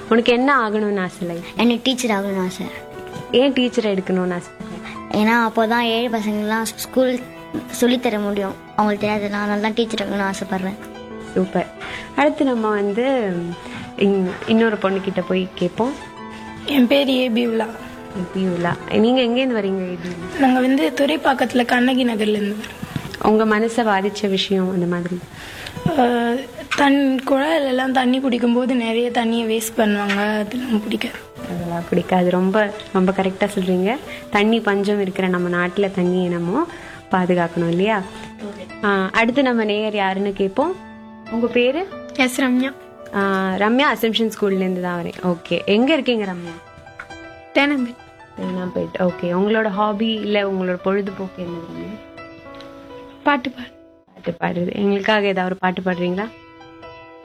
உனக்கு என்ன ஆகணும்னு ஆசை லைஃப் எனக்கு டீச்சர் ஆகணும்னு ஆசை ஏன் டீச்சர் எடுக்கணும்னு ஆசை ஏன்னா அப்போ தான் ஏழை பசங்கள்லாம் ஸ்கூல் சொல்லித்தர முடியும் அவங்களுக்கு தெரியாதுலாம் அதனால தான் டீச்சர் ஆகணும்னு ஆசைப்பட்றேன் சூப்பர் அடுத்து நம்ம வந்து இன்- இன்னொரு பொண்ணுக்கிட்ட போய் கேட்போம் என் பேர் ஏபியுலா பியூலா நீங்க எங்கேருந்து வரீங்க இது நாங்கள் வந்து துறைப்பாக்கத்தில் கண்ணகி நகர்லேருந்து வரோம் உங்க மனசை பாதிச்ச விஷயம் அந்த மாதிரி ஆஹ் தன் குழாயிலெல்லாம் தண்ணி குடிக்கும்போது நிறைய தண்ணியை வேஸ்ட் பண்ணுவாங்க அதெல்லாம் பிடிக்காது அதெல்லாம் பிடிக்காது ரொம்ப ரொம்ப கரெக்டாக சொல்றீங்க தண்ணி பஞ்சம் இருக்கிற நம்ம நாட்டில் தண்ணியை நம்ம பாதுகாக்கணும் இல்லையா ஆ, அடுத்து நம்ம நேயர் யாருன்னு கேட்போம் உங்க பேரு எஸ் ரம்யா ஆ, ரம்யா அசம்ஷன் ஸ்கூல்லேருந்து தான் வரேன் ஓகே எங்க இருக்கீங்க ரம்யா தேனம்பேட் தேனாம்பேட் ஓகே உங்களோட ஹாபி இல்லை உங்களோட பொழுதுபோக்கு என்ன ரம்யா பாட்டு பாடு பாட்டு பாடுறது எங்களுக்காக ஏதாவது ஒரு பாட்டு பாடுறீங்களா